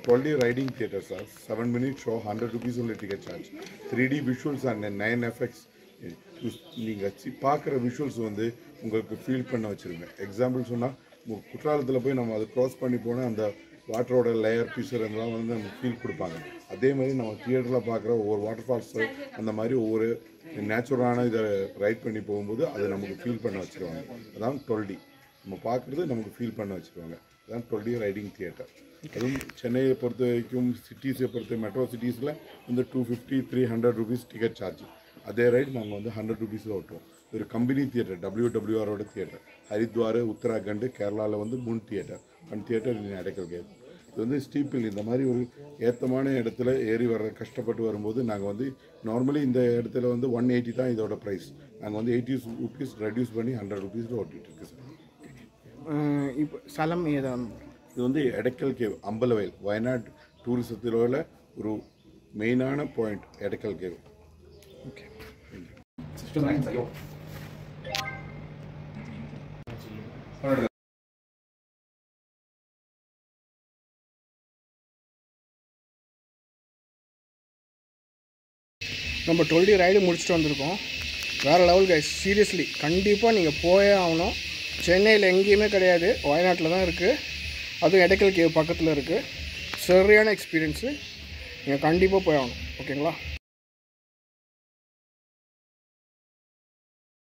twelve riding theatre sir seven minute show hundred rupees உள்ள ticket charge three D visuals and nine effects நீங்கள் சி பார்க்குற visuals வந்து உங்களுக்கு ஃபீல் பண்ண வச்சுருங்க எக்ஸாம்பிள் சொன்னால் குற்றாலத்தில் போய் நம்ம அதை க்ராஸ் பண்ணி போனால் அந்த வாட்டரோட லேயர் பீசர் அதெல்லாம் வந்து நமக்கு ஃபீல் கொடுப்பாங்க அதே மாதிரி நம்ம தியேட்டரில் பார்க்குற ஒவ்வொரு வாட்டர் ஃபால்ஸ் அந்த மாதிரி ஒவ்வொரு நேச்சுரலான இதை ரைட் பண்ணி போகும்போது அதை நமக்கு ஃபீல் பண்ண வச்சுருவாங்க அதான் டுவெல் டி நம்ம பார்க்குறது நமக்கு ஃபீல் பண்ண வச்சுருவாங்க அதான் டுவெல் டி ரைடிங் தியேட்டர் அதுவும் சென்னையை பொறுத்த வரைக்கும் சிட்டிஸை பொறுத்த மெட்ரோ சிட்டிஸில் வந்து two fifty three hundred rupees ticket charge அதே ரைட் நாங்கள் வந்து ஹண்ட்ரட் ருபீஸில் ஓட்டுவோம் இது ஒரு கம்பெனி தியேட்டர் டபிள்யூ டபிள்யூஆரோட தியேட்டர் ஹரித்வார் உத்தராகண்ட் கேரளாவில் வந்து மூணு theatre one theatre in Edakkal cave இது வந்து ஸ்டீப்பில் இந்த மாதிரி ஒரு ஏத்தமான இடத்துல ஏறி வர கஷ்டப்பட்டு வரும்போது நாங்கள் வந்து நார்மலி இந்த இடத்துல வந்து ஒன் எயிட்டி தான் இதோட ப்ரைஸ் நாங்கள் வந்து எயிட்டி ருபீஸ் ரெடியூஸ் பண்ணி ஹண்ட்ரட் ருபீஸில் ஓட்டிகிட்டு இருக்கு சார் இப்போ ஸ்தலம் ஏதாவது இது வந்து எடக்கல் கேவ் அம்பலவயல் வயநாட் டூரிசத்தில் உள்ள ஒரு மெயினான பாயிண்ட் எடக்கல் கேவ் ஓகே நம்ம டுவெல் ரைடு முடிச்சுட்டு வந்திருக்கோம் வேறு லெவல் கைஸ் சீரியஸ்லி கண்டிப்பாக நீங்கள் போயே ஆகணும் சென்னையில் எங்கேயுமே கிடையாது வயநாட்டில் தான் இருக்குது அதுவும் எடைக்கல் கேவ் பக்கத்தில் இருக்குது சரியான எக்ஸ்பீரியன்ஸு நீங்கள் கண்டிப்பாக போய் ஆகணும் ஓகேங்களா